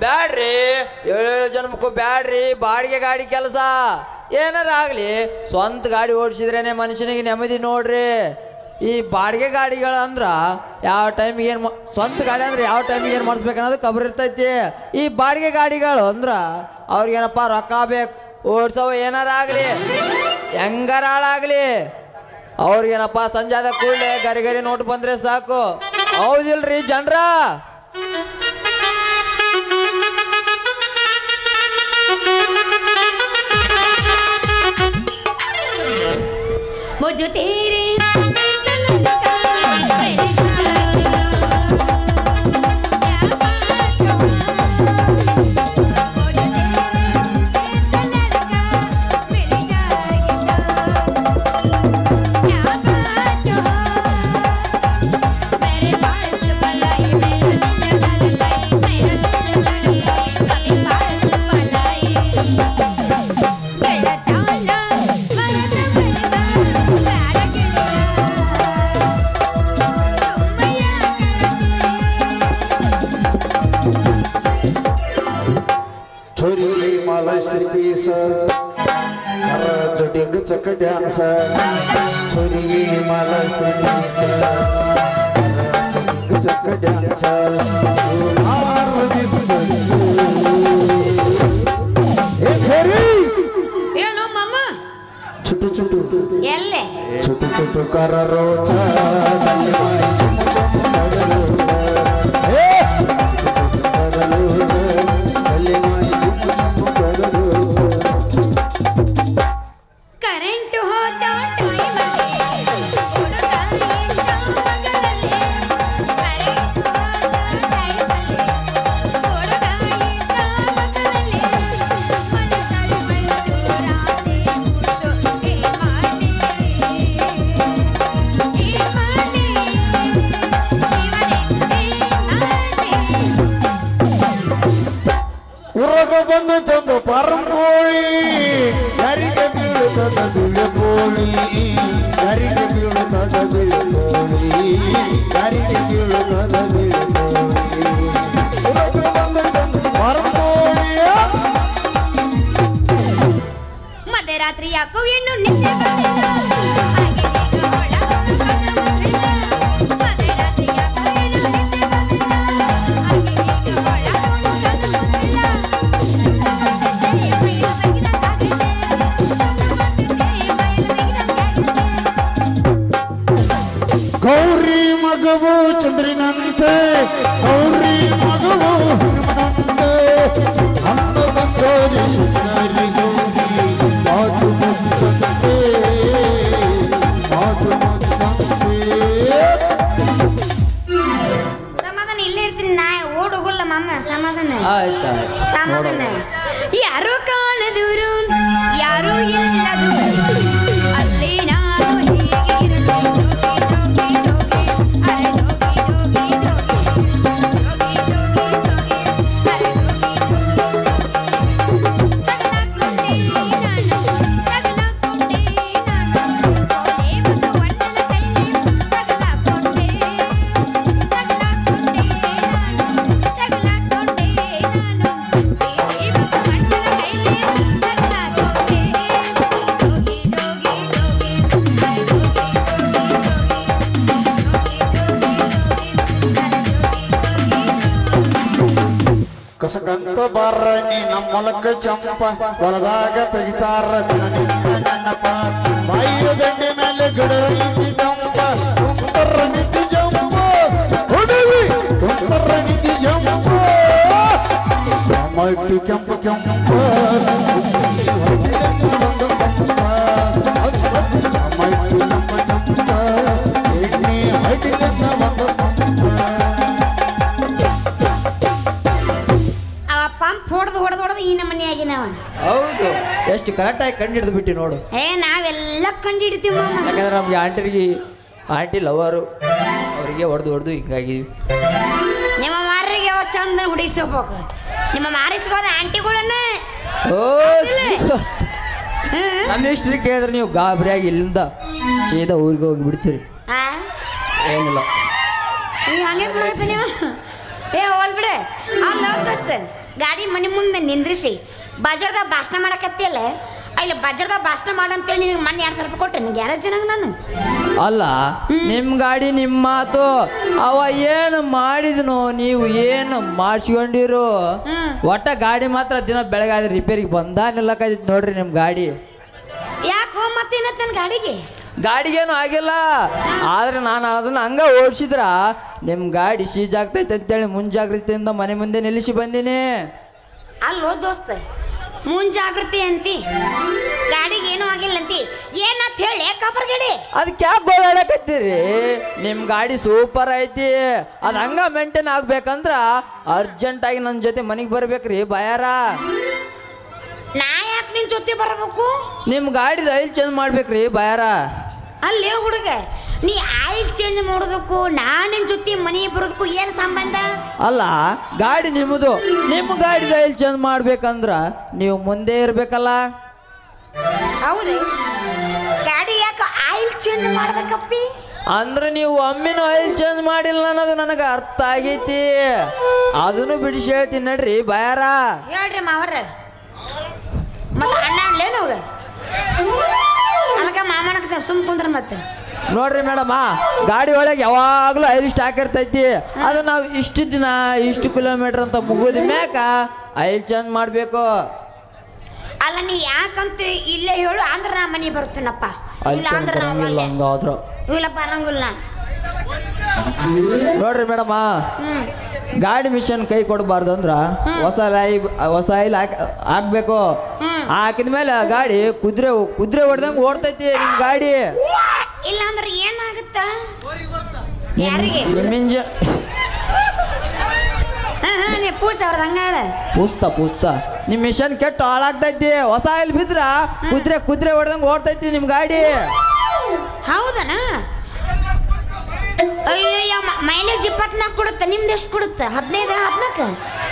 ಬ್ಯಾಡ್ರಿ ಏಳೇಳು ಜನ್ಮಕ್ಕೂ ಬ್ಯಾಡ್ರಿ ಬಾಡಿಗೆ ಗಾಡಿ ಕೆಲಸ ಏನಾರ ಆಗ್ಲಿ ಸ್ವಂತ ಗಾಡಿ ಓಡಿಸಿದ್ರೇನೆ ಮನುಷ್ಯನಿಗೆ ನೆಮ್ಮದಿ ನೋಡ್ರಿ ಈ ಬಾಡಿಗೆ ಗಾಡಿಗಳು ಅಂದ್ರ ಯಾವ ಟೈಮಿಗೆ ಏನು ಸ್ವಂತ ಗಾಡಿ ಅಂದ್ರೆ ಯಾವ ಟೈಮಿಗೆ ಏನು ಮಾಡಿಸ್ಬೇಕನ್ನೋದು ಕಬರ್ ಇರ್ತೈತಿ ಈ ಬಾಡಿಗೆ ಗಾಡಿಗಳು ಅಂದ್ರ ಅವ್ರಿಗೇನಪ್ಪ ರೊಕ್ಕ ಬೇಕು ಓಡ್ಸವ ಏನಾರ ಆಗ್ಲಿ ಹೆಂಗಾರ ಹಾಳಾಗ್ಲಿ ಅವ್ರಿಗೇನಪ್ಪ ಸಂಜಾದ ಕೂಡಲೇ ಗರಿ ಗರಿ ನೋಟ್ ಬಂದ್ರೆ ಸಾಕು ಹೌದಿಲ್ರಿ ಜನರ मुझे तेरे सनम का मेरे जान क्या बात हो मुझे तेरे सनम का मेरे जान क्या बात हो मेरे पास मलाई मेरा दिल धड़काई मेरा दिल धड़काई कभी पास मलाई ಗೆಳತಾಳ ಮರದ ಮರದ ಬ್ಯಾಡ छोरी मला श्रीपीस जडिंग चक ड्यान्स छोरी मला श्रीपीस जडिंग चक ड्यान्स ए छोरी ಏನೋ ಮಮ್ಮ छोटू छोटू ಎಲ್ಲೆ छोटू छोटू कर रोच दल्ली मारी चुम्मा चुम्मा कर रोच ए कर रोच दल्ली मारी चुम्मा चुम्मा कर रोच ಕರೆಂಟ್ ಹೋದ ಟೈಮಲ್ಲಿ ಹುಡುಗ ನಿಂತ ಮಗಲಲ್ಲಿ ಕರೆಂಟ್ ಹೋದ ಟೈಮಲ್ಲಿ ಹುಡುಗ ನಿಂತ ಮಗಲಲ್ಲಿ ಮನಸ್ಸಲ್ಲಿ ಮೈಸೂರಾದೆ ಮುತ್ತು ಏನ್ ಮಾಡ್ಲಿ ಏನ್ ಮಾಡ್ಲಿ ಜೀವನೇ ಏನ್ ಮಾಡ್ಲಿ ಉರಗ ಬಂದು ತಂದು ಪರಂಪೋಳಿ ಯಾರಿಗೆ ಬೀಳುತ್ತದ ಬೀಳಕೋಳಿ ಯಾರಿಗೆ ಬೀಳುತ್ತದ ಬೀಳಕೋಳಿ ಯಾರಿಗೆ ಬೀಳುತ್ತದ ಬೀಳಕೋಳಿ ಉರಗ ಬಂದು ತಂದು ಪರಂಪೋಳಿಯ ಮಧ್ಯರಾತ್ರಿ ಯಾಕೋ ಏನು ನಿದ್ದೆ ಬಂದಿಲ್ಲ ಹಾಗೆ ಈಗ ಒಳ ಒಳ ಬಂದಿಲ್ಲ. ಮಧ್ಯರಾತ್ರಿ ಯಾಕೋ ಏನು ನಿದ್ದೆ ಬಂದಿಲ್ಲ ಹಾಗೆ ಈಗ ಒಳ ಒಳ ಬಂದಿಲ್ಲ. ಮೈಲು ತೆಗೆದಂತಾಗಿದೆ. ಮೈಲು ತೆಗೆದಂತಾಗಿದೆ. ಗೌರಿ ಮಗವು ಚಂದ್ರಿನಂತೆ ಗೌರಿ ಮಗವು ಹನುಮನಂತೆ ಅನ್ನ ಬಂದೋರಿ ಸುಂದರಿ ಗೌರಿ ಮಾತು ಮುತ್ತಂತೆ ಮಾತು ಮುತ್ತಂತೆ ಸಮಾಧಾನ ಇಲ್ಲೇ ಇರ್ತೀನಿ ನಾ ಓಡ್ ಹೋಗಲ್ಲ ಮಮ್ಮ ಸಮಾಧಾನ ಆಯ್ತು ಆಯ್ತು ಸಮಾಧಾನ ಯಾರು ಕಾಣದೂರು ಯಾರು ಇಲ್ಲ ದೂರು ಅಲ್ಲಿ ನಾನು ಹೀಗೆ ಇರಲು ಜೋಗಿ ಜೋಗಿ ಜೋಗಿ ಅರೆ ಜೋಗಿ ಜೋಗಿ ಜೋಗಿ ಜೋಗಿ ಜೋಗಿ ಜೋಗಿ ಅರೆ ಜೋಗಿ ತಗಲಾಕೊಂಡೆ ನಾನು ತಗಲಾಕೊಂಡೆ ನಾನು ಕೋಲೆ ಬಸವಣ್ಣನ ಕೈಲಿ ತಗಲಾಕೊಂಡೆ ತಗಲಾಕೊಂಡೆ ನಾನು ತಗಲಾಕೊಂಡೆ ನಾನು ಕೋಲೆ ಬಸವಣ್ಣನ ಕೈಲಿ ತಗಲಾಕೊಂಡೆ ಜೋಗಿ ಜೋಗಿ ಜೋಗಿ ಅರೆ ಜೋಗಿ ಜೋಗಿ ಕಸಕಂತ ಬಾರಣಿ ನಮ್ಮ ಮೊಲಕ ಚಂಪ ಹೊಲದಾಗ ತೆಗಿತಾರ ನೆನಪ ಬಾಯಿಯ ದಂಡೆ ಮೇಲೆ ಗಿಡ ಇದ್ದಿ ಜಂಪ ಕುಂತರ ನಿಂತಿ ಜಂಪ ಹೊಡಿವಿ ಕುಂತರ ನಿಂತಿ ಜಂಪ ಮಟ್ಟಿ ಕೆಂಪ ಕೆಂಪ ಮಟ್ಟಿ ನಮ್ಮ ಕೆಂಪ ಎಣ್ಣೆ ಹಡಿಲನ್ನ ಒಂದು ಪಂಪ ಅವ ಪಂಪ್ ಹೊಡೆದು ಹೊಡೆದು ಹೊಡೆದು ಈ ನಮ್ಮನೆ ಆಗಿನವ ಹೌದು ಎಷ್ಟು ಕರೆಕ್ಟಾಗಿ ಕಂಡು ಹಿಡಿದು ಬಿಟ್ಟು ನೋಡು ಏ ನಾವೆಲ್ಲ ಕಂಡು ಹಿಡಿತೀವಿ ಮಾಮ ಯಾಕಂದ್ರೆ ನಮ್ಗೆ ಆಂಟಿಗೆ ಆಂಟಿ ಲವರು ಅವರಿಗೆ ಹೊಡೆದು ಹೊಡೆದು ಹಿಂಗಾಗಿದ್ವಿ ನಿಮ್ಮ ಮಾರಿಗೆ ಯಾವ ಚಂದ ಹುಡಿಸ್ಕೋಬೇಕು ನಿಮ್ಮ ಮಾರಿಸ್ಕೋದ ಆಂಟಿಗಳನ್ನ ಓ ಶಿವ. ನಮ್ಮ ಇಷ್ಟ್ರಿ ಕೇಳಿದ್ರೆ ನೀವು ಗಾಬರಿಯಾಗಿ ಇಲ್ಲಿಂದ ಸೀದಾ ಊರಿಗೆ ಹೋಗಿ ಬಿಡ್ತೀರಿ ಆ ಏನಿಲ್ಲ ನೀವು ಹಂಗೆ ಮಾಡ್ತೀನಿ ನೀವು ಏ ಹೋಲ್ ಬಿಡೆ ಅಲ್ಲ ದೋಸ್ತ ಗಾಡಿ ಮನೆ ಮುಂದೆ ನಿಂದ್ರಿಸಿ ಬಜಾರ್ದಾಗ ಭಾಷಣ ಮಾಡಕತ್ತಿಯಲ್ಲ ಅಲ್ಲಿ ಬಜಾರ್ದಾಗ ಭಾಷಣ ಮಾಡಂತೇಳಿ ನಿನಗೆ ಮನೆ ಎರಡು ಸಾವಿರ ರೂಪಾಯಿ ಕೊಟ್ಟೆ ನಿನಗೆ ಯಾರ ಜನ ನಾನು ಅಲ್ಲ ನಿಮ್ಮ ಗಾಡಿ ನಿಮ್ಮ ಮಾತು ಅವ ಏನು ಮಾಡಿದ್ನು ನೀವು ಏನು ಮಾಡಿಸ್ಕೊಂಡಿರು ಹ್ಮ್. ಒಟ್ಟ ಗಾಡಿ ಮಾತ್ರ ದಿನ ಬೆಳಗಾದ್ರೆ ರಿಪೇರಿಗೆ ಬಂದ ನಿಲ್ಲಕೈತಿ ನೋಡ್ರಿ ನಿಮ್ಮ ಗಾಡಿ ಯಾಕೋ ಮತ್ತೇನತ್ತನ ಗಾಡಿಗೆ ಗಾಡಿಗೇನು ಆಗಿಲ್ಲ ಆದ್ರೆ ನಾನು ಅದನ್ನ ಹಂಗ ಓಡಿಸಿದ್ರ ನಿಮ್ಮ ಗಾಡಿ ಸೀಜ್ ಆಗ್ತೈತೆ ಅಂತೇಳಿ ಮುಂಜಾಗ್ರತೆಯಿಂದ ಮನೆ ಮುಂದೆ ನಿಲ್ಲಿಸಿ ಬಂದೀನಿ ಅಲ್ಲೋ ದೋಸ್ತ ಮುಂಜಾಗ್ರತೆ ಅಂತಿ ಗಾಡಿಗೆ ಏನೂ ಆಗಿಲ್ಲ ಅಂತಿ ಏನಂತ ಹೇಳಿ ಕಬರ್ ಗಾಡಿ ಅದಕ್ಕೆ ಯಾಕೆ ಗೋಳಾಡಕತ್ತೀರಿ ನಿಮ್ಮ ಗಾಡಿ ಸೂಪರ್ ಐತಿ ಅದು ಹಂಗ ಮೇಂಟೈನ್ ಆಗ್ಬೇಕಂದ್ರ ಅರ್ಜೆಂಟಾಗಿ ನನ್ನ ಜೊತೆ ಮನೆಗೆ ಬರ್ಬೇಕ್ರಿ ಬಯಾರ ನಾ ಯಾಕೆ ನಿನ್ ಜೊತೆ ಬರಬೇಕು ನಿಮ್ಮ ಗಾಡಿದ ಆಯಿಲ್ ಚೇಂಜ್ ಮಾಡ್ಬೇಕ್ರಿ ಬಯಾರ ಅಲ್ಲೇ ಹುಡುಗ ನೀ ಆಯಿಲ್ ಚೇಂಜ್ ಮಾಡೋದಕ್ಕೂ ನಾ ನಿನ್ ಜೊತೆ ಮನೆ ಬರೋದಕ್ಕೂ ಏನು ಸಂಬಂಧ ಅಲ್ಲ ಗಾಡಿ ನಿಮ್ಮದು ನಿಮ್ಮ ಗಾಡಿದ ಆಯಿಲ್ ಚೇಂಜ್ ಮಾಡ್ಬೇಕಂದ್ರ ನೀವು ಮುಂದೆ ಇರ್ಬೇಕಲ್ಲ ಹೌದು ಗಾಡಿ ಯಾಕೆ ಆಯಿಲ್ ಚೇಂಜ್ ಮಾಡ್ಬೇಕಪ್ಪಿ ಅಂದ್ರೆ ನೀವು ಒಮ್ಮಿನೂ ಆಯಿಲ್ ಚೇಂಜ್ ಮಾಡಿಲ್ಲ ಅನ್ನೋದು ನನಗೆ ಅರ್ಥ ಆಗೈತಿ ಅದನ್ನು ಬಿಡಿಸಿ ಹೇಳ್ತೀನಿ ನಡ್ರಿ ಬಯಾರ ಹೇಳ್ರಿ ಮಾವರ ಮತ್ತೆ ಅಣ್ಣ ಅನ್ಲೇನು ಹೋಗ ಅದಕ್ಕೆ ಮಾಮನಕ್ಕೆ ಸುಮ್ ಕುಂದ್ರ ಮತ್ತೆ ನೋಡ್ರಿ ಮೇಡಮ್ ಗಾಡಿ ಒಳಗೆ ಯಾವಾಗಲೂ ಆಯಿಲ್ ಸ್ಟಾಕ್ ಇರ್ತೈತಿ ಅದು ನಾವು ಇಷ್ಟು ದಿನ ಇಷ್ಟು ಕಿಲೋಮೀಟರ್ ಅಂತ ಮುಗಿದ ಮ್ಯಾಕ ಆಯಿಲ್ ಚೇಂಜ್ ಮಾಡಬೇಕು ಅಲ್ಲ ನೀ ಯಾಕಂತ ಇಲ್ಲೇ ಹೇಳು ಅಂದ್ರೆ ನಾ ಮನೆ ಬರ್ತೀನಪ್ಪ ಆಯಿಲ್ ಇಲ್ಲ ಚೇಂಜ್ ಅಂದ್ರೆ ನಾವು ಬರಂಗಿಲ್ಲ ಅಲ್ಲೇ ಹಂಗಾದ್ರ ಇಲ್ಲ ಬರಂಗಿಲ್ಲ ನೋಡ್ರಿ ಮೇಡಮ್ ಹ್ಮ್ ಗಾಡಿ ಮಿಷನ್ ಕೈ ಕೊಡಬಾರ್ದು ಅಂದ್ರ ಹೊಸ ಲೈ ಹೊಸ ಆಯಿಲ್ ಹಾಕ್ ಹಾಕ್ಬೇಕು ಹ್ಮ್. ಹಾಕಿದ ಮೇಲೆ ಗಾಡಿ ಕುದುರೆ ಕುದುರೆ ಹೊಡೆದಂಗೆ ಓಡ್ತೈತಿ ನಿಮ್ಮ ಗಾಡಿ ಇಲ್ಲ ಅಂದ್ರೆ ಏನಾಗುತ್ತ ಯಾರಿಗೆ ನಿಮ್ಮ ಇಂಜ ಹಾ ಹಾ ನೀ ಪೂಜೆ ಅವ್ರದ್ದು ಹಂಗಾಳ ಪೂಸ್ತ ಪೂಸ್ತ ನಿಮ್ಮ ಮಿಷನ್ ಕೆಟ್ಟು ಹಾಳಾಗ್ತೈತಿ ಹೊಸ ಆಯಿಲ್ ಬಿದ್ರ ಕುದುರೆ ಕುದುರೆ ಹೊಡೆದಂಗೆ ಓಡ್ತೈತಿ ನಿಮ್ಮ ಗಾಡಿ ಹೌದನ ಅಯ್ಯಯ್ಯ ಮೈಲೇಜ್ ಇಪ್ಪತ್ನಾಲ್ಕು ಕೊಡುತ್ತೆ ನಿಮ್ದು ಎಷ್ಟು ಕೊಡುತ್ತೆ ಹದಿನೈದು ಹದಿನಾಲ್ಕು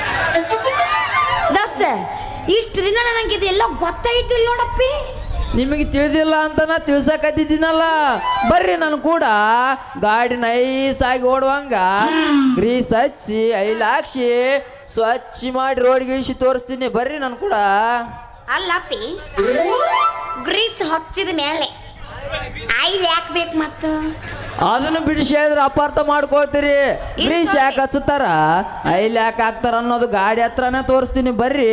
ದೋಸ್ತ ಇಷ್ಟು ದಿನ ನನಗೆ ಇದೆಲ್ಲ ಗೊತ್ತಾಯ್ತಿಲ್ಲ ನೋಡಪ್ಪಿ ನಿಮಗೆ ತಿಳಿದಿಲ್ಲ ಅಂತ ನಾ ತಿಳ್ಸಕತ್ತಿದ್ದೀನಲ್ಲ ಬರ್ರಿ ನಾನು ಕೂಡ ಗಾಡಿ ನೈಸ್ ಆಗಿ ಓಡುವಂಗ ಗ್ರೀಸ್ ಹಚ್ಚಿ ಐಲ್ ಹಾಕ್ಸಿ ಸ್ವಚ್ಛ ಮಾಡಿ ರೋಡ್ಗೆ ಇಳಿಸಿ ತೋರಿಸ್ತೀನಿ ಬರ್ರಿ ನಾನು ಕೂಡ ಅಲ್ಲಪ್ಪಿ ಗ್ರೀಸ್ ಹಚ್ಚಿದ ಮೇಲೆ ಆಯಿಲ್ ಯಾಕೆ ಬೇಕು ಮತ್ತು ಅದನ್ನು ಬಿಡಿಸಿ ಹೇಳಿದ್ರೆ ಅಪಾರ್ಥ ಮಾಡ್ಕೊಳ್ತೀರಿ ಗ್ರೀಸ್ ಯಾಕೆ ಹಚ್ಚುತ್ತಾರ ಐಲ್ ಯಾಕೆ ಹಾಕ್ತಾರ ಅನ್ನೋದು ಗಾಡಿ ಹತ್ರನೇ ತೋರಿಸ್ತೀನಿ ಬರ್ರಿ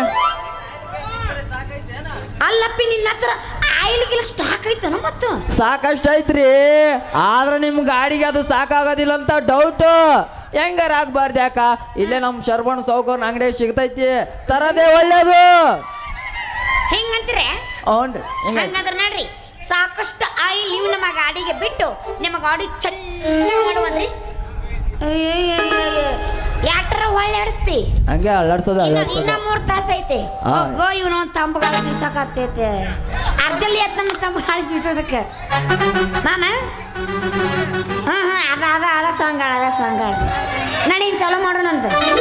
ಅಲ್ಲಪ್ಪಿ ನಿನ್ನ ಹತ್ರ ಆಯಿಲ್ಗೆಲ್ಲ ಸ್ಟಾಕ್ ಐತನ ಮತ್ತು ಸಾಕಷ್ಟು ಐತ್ರಿ ಆದ್ರೆ ನಿಮ್ಮ ಗಾಡಿಗೆ ಅದು ಸಾಕಾಗೋದಿಲ್ಲ ಅಂತ ಡೌಟು ಹೆಂಗಾರ ಆಗ್ಬಾರ್ದು ಯಾಕ ಇಲ್ಲೇ ನಮ್ಮ ಶರ್ಬಣ ಸೌಕರ್ನ ಅಂಗಡಿ ಸಿಗ್ತೈತಿ ತರದೇ ಒಳ್ಳೇದು ಹೆಂಗಂತೀರೆ ಹ್ಞೂನ್ರಿ ಹಿಂಗ ಹಂಗಂದ್ರೆ ನೋಡ್ರಿ ಸಾಕಷ್ಟು ಆಯಿಲ್ ನೀವು ನಮ್ಮ ಗಾಡಿಗೆ ಬಿಟ್ಟು ನಿಮ್ಮ ಗಾಡಿ ಚೆನ್ನಾಗಿ ಮಾಡುವಂದ್ರಿ ಯಾಟ್ರ ಒಳ್ಳೆ ಆಡಿಸ್ತಿ ಹಂಗೆ ಅಳ್ಳಾಡ್ಸೋದು ಇನ್ನ ಅಳ್ಳಾಡ್ಸೋದು ಇನ್ನ ಮೂರ್ ತಾಸ ಐತೆ ಆ. ಹೋಗೋ ಇವನು ಒಂದು ತಂಬ ಗಾಳಿ ಬೀಸಕತ್ತೈತೆ ಅರ್ಧಲ್ಲಿ ಎತ್ತನ ತಂಬ ಗಾಳಿ ಬೀಸೋದಕ್ಕೆ ಮಾಮ ಹಾ ಹಾ ಅದ ಅದ ಅದ ಸಾಂಗಾಳ ಅದ ಸಾಂಗಾಳ ನಡಿ ಇನ್ ಚಲೋ ಮಾಡೋಣಂತ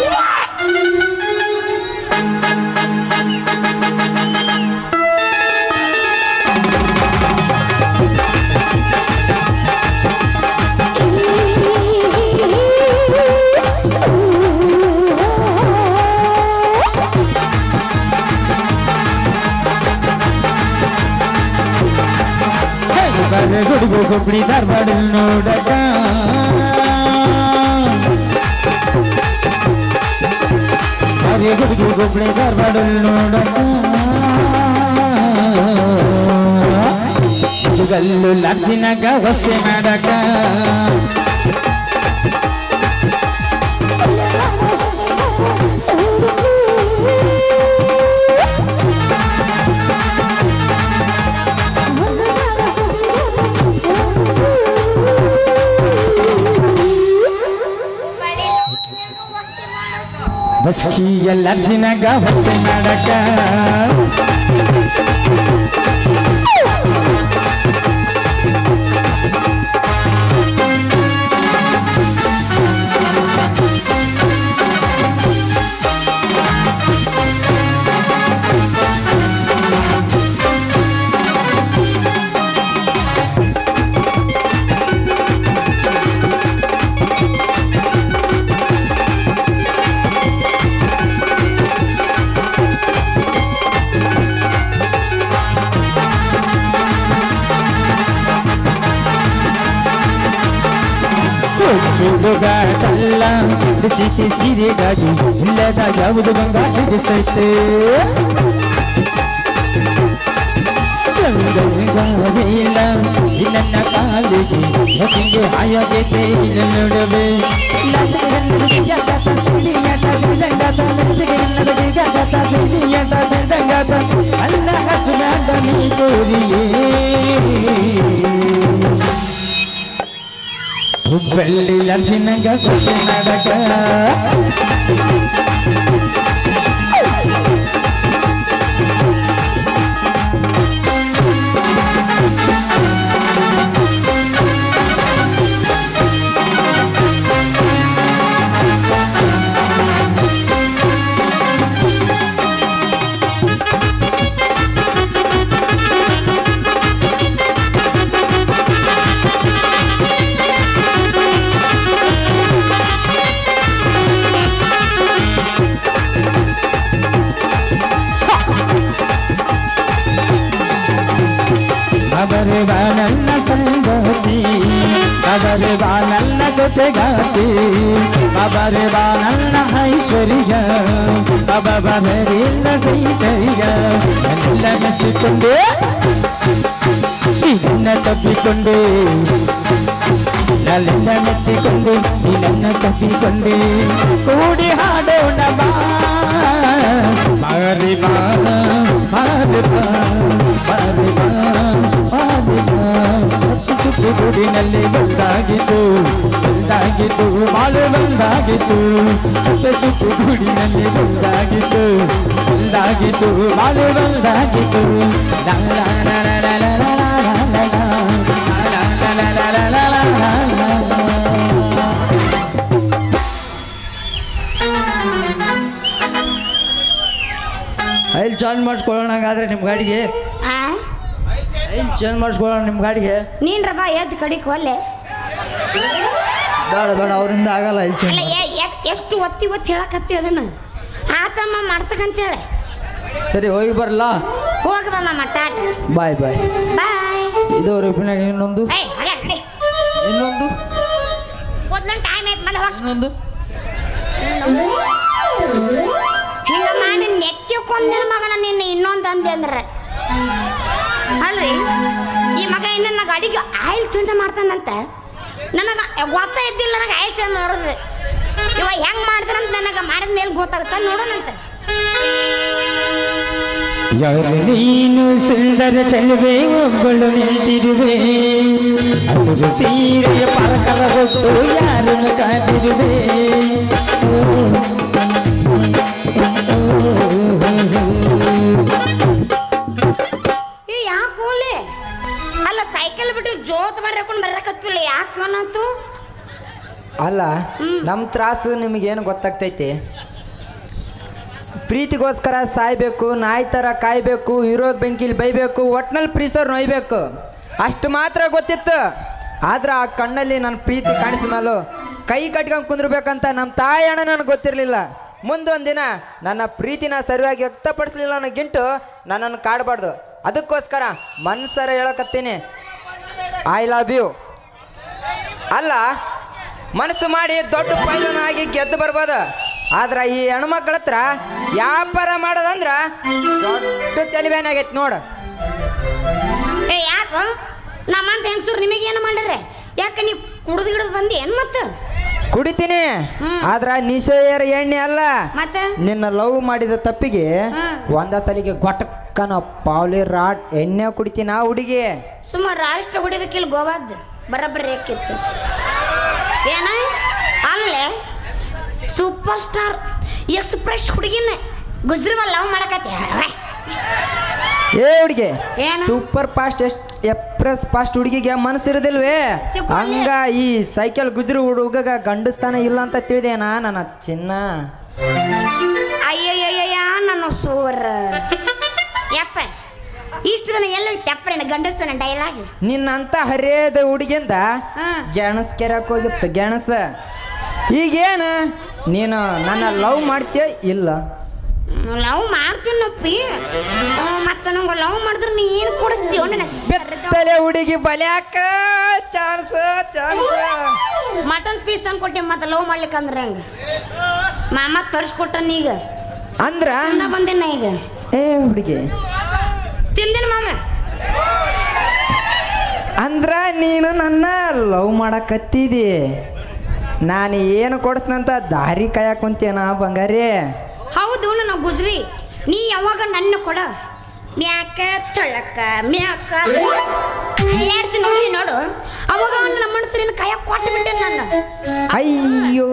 ಬರ್ರೆ ಗುಡುಗು ಗುಬ್ಳಿ ಧಾರವಾಡ ನೋಡಕ ಬರ್ರೆ ಗುಡುಗು ಗುಬ್ಳಿ ಧಾರವಾಡ ನೋಡಕ ಗಲ್ಲು ಲಾಡ್ಜಿನಾಗ ವಸ್ತಿ ಮಾಡಕ ಬಸ್ಕಿಯ ಲಾಡ್ಜಿನಾಗ ವಸ್ತಿ ಮಾಡಕ ಸೀತೆ ಸೀರೆಗಾಗಿ ಇಲ್ಲದ ಯಾವುದು ಬಂಗ ಹಿಡಿಸೈತೆ ಚಂದಗಾವಿಲ್ಲ ಈ ನನ್ನ ಕಾಲಿಗೆ ಮತಿಗೆ ಹಾಯಾಗೈತೆ ಇಲ್ಲ ನೋಡವೆ ಅಲ್ಲ ಹಚ್ಚುನಾದ ನೀ ತೋರಿಯೇ ಹುಬ್ಬಳ್ಳಿ ಅರ್ಜಿನಗ ನಡಕ ಅವರೇ ಬಾ ನನ್ನ ಸಂಗತಿ ಅವರೇ ಬಾ ನನ್ನ ಜೊತೆಗಾತಿ ಅವರೇ ಬಾ ನನ್ನ ಐಶ್ವರ್ಯ ಅವರಿಂದ ಸೈತರ್ಯ ಎಲ್ಲ ಮೆಚ್ಚಿಕೊಂಡೆ ನಿನ್ನ ತಪ್ಪಿಕೊಂಡೆ ನನ್ನೆಲ್ಲ ಮೆಚ್ಚಿಕೊಂಡೆ ನೀ ನನ್ನ ತಪ್ಪಿಕೊಂಡೆ ಕೂಡಿ ಹಾಡೋಣ ಬಾ ಮಾರಿ ಬಾ ಮಾರಿ ಬಾ ಮಾರಿ ಬಾ ಮಾರಿ ಬಾ ಹತ್ತು ಚುಟ್ಟು ಗುಡಿನಲ್ಲಿ ಬಂದಾಗಿತ್ತು ಬಂದಾಗಿತ್ತು ಬಾಳು ಬಂದಾಗಿತ್ತು ಹತ್ತು ಚುಟ್ಟು ಗುಡಿನಲ್ಲಿ ಬಂದಾಗಿತ್ತು ಬಂದಾಗಿತ್ತು ಬಾಳು ಬಂದಾಗಿತ್ತು ಲಾ ಲಾ ಲಾ ಲಾ ಲಾ ಲಾ ಲಾ ಲಾ ಲಾ ಲಾ ಲಾ ಲಾ ಲಾ ಲಾ ಲಾ ಲಾ ಐಲ್ ಚಾರ್ಜ್ ಮಾಡಿಸ್ಕೊಳ್ಳೋಣ ಹಂಗಾದ್ರೆ ನಿಮ್ಮ ಗಾಡಿಗೆ ಆ ಐಲ್ ಚೇಂಜ್ ಮಾಡಿಸ್ಕೊಳ್ಳೋಣ ನಿಮ್ಮ ಗಾಡಿಗೆ ನೀನ್ರಪ್ಪ ಎದ್ದು ಕಡಿಕ್ ಒಲ್ಲೆ ಬೇಡ ಬೇಡ ಅವರಿಂದ ಆಗಲ್ಲ ಐಲ್ ಅಲ್ಲ ಚೇಂಜ್ ಎ- ಎ- ಎಷ್ಟು ಒತ್ತಿ ಒತ್ತಿ ಹೇಳಕತ್ತಿ ಅದನ್ನ ಆತಮ್ಮ ಮಾಡ್ಸಕಂತೇಳಿ ಸರಿ ಹೋಗಿ ಬರಲ್ಲ ಹೋಗಿ ಬಮ್ಮ ಟಾಟ ಬಾಯ್ ಬಾಯ್ ಬಾಯ್ ಇದು ರಿಪಿನಾಗ ಇನ್ನೊಂದು ಏಯ್ ಹಾಗೆ ನಡಿ ಇನ್ನೊಂದು ಮೊದ್ಲೊಂದು ಟೈಮ್ ಐತ್ ಮಲ್ಲ ಹೋಗಿ ಇನ್ನೊಂದು ಹಿಂಗ ಮಾಡಿ ನೆಕ್ಕಿ ಕೊಂದಿನ ಮಗನ ನಿನ್ನ ಇನ್ನೊಂದು ಅಂದೆ ಅಂದ್ರೆ ಅಲ್ರಿ ಈ ಮಗ ಇನ್ನ ನನ್ನ ಗಾಡಿಗೆ ಆಯಿಲ್ ಚೇಂಜ್ ಮಾಡ್ತಾನಂತ ನನಗೆ ಗೊತ್ತ ಇದ್ದಿಲ್ಲ ನನಗೆ ಆಯಿಲ್ ಚೇಂಜ್ ಮಾಡೋದು ಇವ ಹೆಂಗ್ ಮಾಡ್ತಾರಂತ ನನಗೆ ಮಾಡಿದ ಮೇಲೆ ಗೊತ್ತಾಗುತ್ತ ನೋಡೋಣಂತ ಯಾರು ನೀನು ಸುಂದರ ಚೆಲುವೆ ಒಬ್ಬಳು ನಿಂತಿರುವೆ ಹಸಿರು ಸೀರೆಯ ಪರಕರ ಹೊತ್ತು ಯಾರನ್ನು ಕಾದಿರುವೆ ಈ ಯಾಕೆ ಹೋಲೆ ಅಲ್ಲ ಸೈಕಲ್ ಬಿಟ್ಟು ಜೋತ್ ಬರ್ಕೊಂಡು ಬರಕತ್ತಿಲ್ಲ ಯಾಕೆ ಅನ್ನತ್ತು ಅಲ್ಲ ನಮ್ಮ ತ್ರಾಸು ನಿಮಗೇನು ಗೊತ್ತಾಗ್ತೈತಿ ಪ್ರೀತಿಗೋಸ್ಕರ ಸಾಯ್ಬೇಕು ನಾಯಿ ಥರ ಕಾಯ್ಬೇಕು ಇರೋದ್ ಬೆಂಕಿಲಿ ಬೈಬೇಕು ಒಟ್ನಲ್ಲಿ ಪ್ರೀಸೋರ್ ನೋಯ್ಬೇಕು ಅಷ್ಟು ಮಾತ್ರ ಗೊತ್ತಿತ್ತು ಆದ್ರೆ ಆ ಕಣ್ಣಲ್ಲಿ ನನ್ನ ಪ್ರೀತಿ ಕಾಣಿಸಿದ ಮೇಲೂ ಕೈ ಕಟ್ಕೊಂಡು ಕುಂದ್ರಬೇಕಂತ ನಮ್ಮ ತಾಯಿ ಅಣ್ಣ ನನಗೆ ಗೊತ್ತಿರಲಿಲ್ಲ ಮುಂದೊಂದು ದಿನ ನನ್ನ ಪ್ರೀತಿನ ಸರಿಯಾಗಿ ವ್ಯಕ್ತಪಡಿಸ್ಲಿಲ್ಲ ಅನ್ನೋ ಗಿಂಟು ನನ್ನನ್ನು ಕಾಡಬಾರ್ದು ಅದಕ್ಕೋಸ್ಕರ ಮನ್ಸರ ಹೇಳಕತ್ತೀನಿ ಐ ಲವ್ ಯು ಅಲ್ಲ ಮನಸ್ಸು ಮಾಡಿ ದೊಡ್ಡ ಪೈಲನ್ ಆಗಿ ಗೆದ್ದು ಬರ್ಬೋದು ಆದ್ರೆ ಈ ಹೆಣ್ಮಕ್ಳ ಹತ್ರ ವ್ಯಾಪಾರ ಮಾಡೋದಂದ್ರ ದೊಡ್ಡ ತೆಲಿಬೇನ್ ಆಗೈತಿ ನೋಡು ಏ ಯಾಕ ನಮ್ಮಂತ ಹೆಂಗಸರು ನಿಮಗೇನು ಮಾಡ್ಯಾರೆ ಯಾಕೆ ನೀವು ಕುಡಿದು ಗಿಡದು ಬಂದಿ ಏನು ಮತ್ತೆ ಕುಡಿತೀನಿ ಹ್ಮ್. ಆದ್ರ ನಿಶೆಯರ ಎಣ್ಣೆ ಅಲ್ಲ ಮತ್ತೆ ನಿನ್ನ ಲವ್ ಮಾಡಿದ ತಪ್ಪಿಗೆ ಹ್ಮ್. ಒಂದ ಸಲಿಗೆ ಗೊಟಕ್ಕನ ಪಾವ್ಲಿ ರಾಡ್ ಎಣ್ಣೆ ಕುಡಿತೀನಿ ಆ ಹುಡುಗಿ ಸುಮಾರು ರಾಷ್ಟ್ರ ಹೊಡಿಬೇಕಿಲ್ಲ ಗೋವಾದ್ ಬರಬ್ಬರಿ ಯಾಕಿತ್ತು ಏನ ಆಮೇಲೆ ಸೂಪರ್ ಸ್ಟಾರ್ ಎಕ್ಸ್ಪ್ರೆಸ್ ಹುಡುಗಿನ ಗುಜ್ರವ ಲವ್ ಮಾಡಕತ್ತಿ ಏ ಹುಡುಗಿ ಏನು? ಸೂಪರ್ ಫಾಸ್ಟ್ ಎಷ್ಟ್ ಎಪ್ರೆಸ್ ಫಾಸ್ಟ್ ಹುಡುಗಿಗೆ ಮನಸ್ಸಿರೋದಿಲ್ವೇ ಸಿಕ್ಕೋಲೆ. ಹಂಗ ಈ ಸೈಕಲ್ ಗುಜ್ರು ಹುಡುಗಗ ಗಂಡಸ್ತಾನ ಇಲ್ಲ ಅಂತ ತಿಳಿದೇನಾ ನನ್ನ ಚಿನ್ನ ಅಯ್ಯಯ್ಯಯ್ಯ ನನ್ನ ಸೂರ್ ಯಪ್ಪ ಇಷ್ಟು ದಿನ ಎಲ್ಲ ತೆಪ್ಪರೇನ ಗಂಡಸ್ತಾನ ಡೈಲಾಗ್ ನಿನ್ನಂತ ಹರಿಯದ ಹುಡುಗಿಂದ ಹ್ಮ್. ಗೆಣಸ್ ಕೆರಕ್ ಹೋಗಿತ್ತು ಗೆಣಸ ಈಗೇನು ನೀನು ನನ್ನ ಲವ್ ಮಾಡ್ತೀಯ ಇಲ್ಲ ಲವ್ ಮಾಡ್ತೀನಪ್ಪಿ ಮತ್ತೆ ನಂಗೆ ಲವ್ ಮಾಡಿದ್ರೆ ನೀ ಏನು ಕೊಡಿಸ್ತೀವ ನನ್ನ ಬೆತ್ತಲೆ ಹುಡುಗಿ ಬಲ್ಯಾಕ ಚಾನ್ಸ್ ಚಾನ್ಸ್ ಮಟನ್ ಪೀಸ್ ತಂದು ಕೊಟ್ಟೆ ಮತ್ತೆ ಲವ್ ಮಾಡ್ಲಿಕ್ಕೆ ಅಂದ್ರೆ ಹಂಗೆ ಮಾಮ ತರಿಸ್ಕೊಟ್ಟನ ಈಗ ಅಂದ್ರ ತಿಂದ ಬಂದೇನ ಈಗ ಏ ಹುಡುಗಿ ತಿಂದಿನ ಮಾಮ ಅಂದ್ರ ನೀನು ನನ್ನ ಲವ್ ಮಾಡಕತ್ತಿದಿ ನಾನು ಏನು ಕೊಡಿಸ್ನಂತ ದಾರಿ ಕಾಯಕ್ ಕುಂತೇನ ಬಂಗಾರಿ ಹೌದು ನನ್ನ ಗುಜ್ರಿ ನೀ ಯಾವಾಗ ನನ್ನ ಕೊಡ ಮ್ಯಾಕ ತಳಕ ಮ್ಯಾಕ ಅಲ್ಲಾಡ್ಸಿ ನೋಡಿ ನೋಡು ಅವಾಗ ಅವ್ನು ನಮ್ಮ ಮನಸ್ಸಿನ ಕೈಯ ಕೊಟ್ಟು ಬಿಟ್ಟೆ ನಾನು ಅಯ್ಯೋ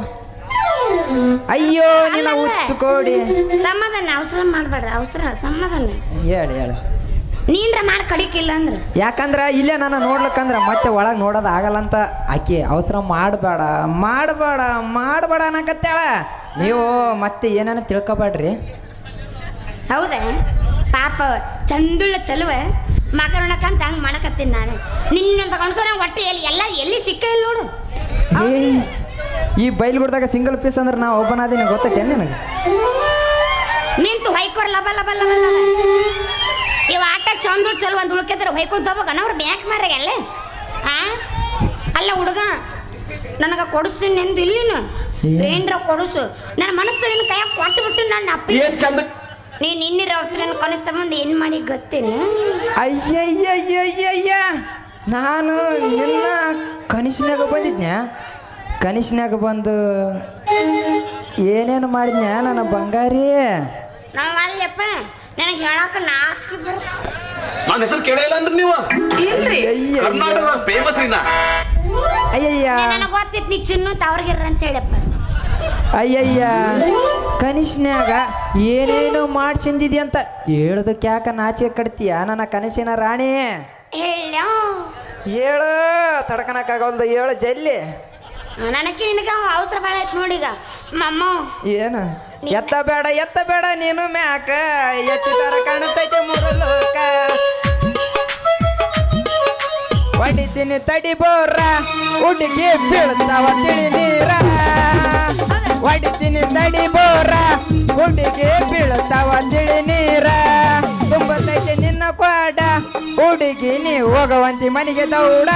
ಅಯ್ಯೋ ನಿನ್ನ ಹುಚ್ಚು ಕೋಡಿ ಸಮಾಧಾನ ಅವಸರ ಮಾಡಬೇಡ್ರಿ ಅವಸರ ಸಮಾಧಾನ ಹೇಳು ಹೇಳು ನೀನ್ರ ಮಾಡಿ ಕಡಿಕಿಲ್ಲ ಅಂದ್ರೆ ಯಾಕಂದ್ರ ಇಲ್ಲೇ ನಾನು ನೋಡ್ಲಕ್ಕಂದ್ರ ಮತ್ತೆ ಒಳಗೆ ನೋಡೋದು ಆಗಲ್ಲ ಅಂತ ಆಕೆ ಅವಸರ ಮಾಡಬೇಡ ಮಾಡಬೇಡ ಮಾಡಬೇಡ ಅನ್ನಕತ್ತಾಳ ನೀವು ಮತ್ತೆ ಏನೇನು ತಿಳ್ಕೊಬೇಡ್ರಿ ಹೌದಾ ಪಾಪ ಚಂದುಳ್ಳ ಚಲುವ ಮಕರಣಕ್ಕಂತ ಹಂಗೆ ಮಾಡಕತ್ತೀನಿ ನಾನು ನಿನ್ನ ತಗೊಂಡ್ಸೋ ನಂಗೆ ಹೊಟ್ಟೆ ಎಲ್ಲಿ ಎಲ್ಲ ಎಲ್ಲಿ ಸಿಕ್ಕ ಇಲ್ಲ ನೋಡು ಏ, ಈ ಬೈಲ್ಗುಡ್ದಾಗ ಸಿಂಗಲ್ ಪೀಸ್ ಅಂದ್ರೆ ನಾ ಒಬ್ಬನಾದೀನಿ ಗೊತ್ತೈತೆ ನಿನಗೆ ನಿಂತು ಹೊಯ್ಕೋರ್ ಲಬ ಲಬ ಲಬ ಲಬ ಇವ ಆಟ ಚಂದ್ರ ಚಲೋ ಒಂದು ಉಳ್ಕಿದ್ರೆ ಹೊಯ್ಕೊಂತ ಹೋಗ್ಬೇಕನ ಅವ್ರು ಬ್ಯಾಂಕ್ ಮಾರಾಗಲ್ಲ ಆ ಅಲ್ಲ ಹುಡುಗ ನನಗೆ ಕೊಡಿಸು ನಿಂದು ಇಲ್ಲಿನ ಏನ್ರ ಕೊಡಿಸು ನನ್ನ ಮನಸ್ಸು ನಿನ್ನ ಕೈಯಾಗ ಕೊಟ್ಟು ಬಿಟ್ಟು ನನ್ನ ಅಪ್ಪ ಏನ್ ಚಂದ ನೀನು ಇನ್ನಿರ ಅವಸರ ಕನಿಸ್ತ ಬಂದು ಏನು ಮಾಡಿ ಗೊತ್ತೇನು ಅಯ್ಯಯ್ಯಯ್ಯಯ್ಯಯ್ಯ ನಾನು ನಿನ್ನ ಕನಿಷ್ನ್ಯಾಗ ಬಂದಿದ್ನ್ಯಾ ಕನಿಷ್ನ್ಯಾಗ ಬಂದು ಏನೇನು ಮಾಡಿದ್ನ್ಯಾ ನನ್ನ ಬಂಗಾರಿ ನಾವು ಅಲ್ಲಪ್ಪ ನನಗೆ ಹೇಳಕ್ಕೆ ನಾಚಿಕೆ ಬರ ನನ್ನ ಹೆಸರು ಕೇಳೇ ಇಲ್ಲ ಅಂದ್ರೆ ನೀವು ಅಯ್ಯಯ್ಯ. ಕರ್ನಾಟಕದ ಫೇಮಸ್ ರೀ ನಾ ಅಯ್ಯಯ್ಯ ನನಗೆ ಗೊತ್ತಿತ್ತು ನೀ ಚಿನ್ನು ತವ್ರಿಗಿರ ಅಂತ ಹೇಳಪ್ಪ ಅಯ್ಯಯ್ಯ ಕನಿಷ್ನ್ಯಾಗ ಏನೇನು ಮಾಡ್ಸಿಂದಿದಿ ಅಂತ ಹೇಳೋದಕ್ಕೆ ಯಾಕ ನಾಚಿಕೆ ಕಡ್ತೀಯ ನನ್ನ ಕನಸಿನ ರಾಣಿ ಹೇಳ ಹೇಳು ತಡ್ಕನಕ್ಕಾಗಲ್ದು ಹೇಳು ಜಲ್ಲಿ ನನಗೆ ನಿನಗೆ ಅವಸರ ಭಾಳ ಆಯ್ತು ನೋಡೀಗ ಮಮ್ಮ ಏನು ಎತ್ತ ಬೇಡ ಎತ್ತ ಬೇಡ ನೀನು ಮ್ಯಾಕ ಎತ್ತಿದಾರ ಕಾಣತೈತೆ ಮೂರು ಲೋಕ ಹೊಡಿತೀನಿ ತಡಿ ಬೋರ ಹುಡುಗಿ ಬೀಳ್ತಾವ ತಿಳಿ ನೀರ ಹೊಡಿತೀನಿ ತಡಿ ಬೋರ ಹುಡುಗಿ ಬೀಳ್ತಾವ ತಿಳಿ ನೀರ ತುಂಬತೈತೆ ನಿನ್ನ ಕ್ವಾಡ ಹುಡುಗಿ ನೀ ಹೋಗವಂತಿ ಮನೆಗೆ ದೌಡ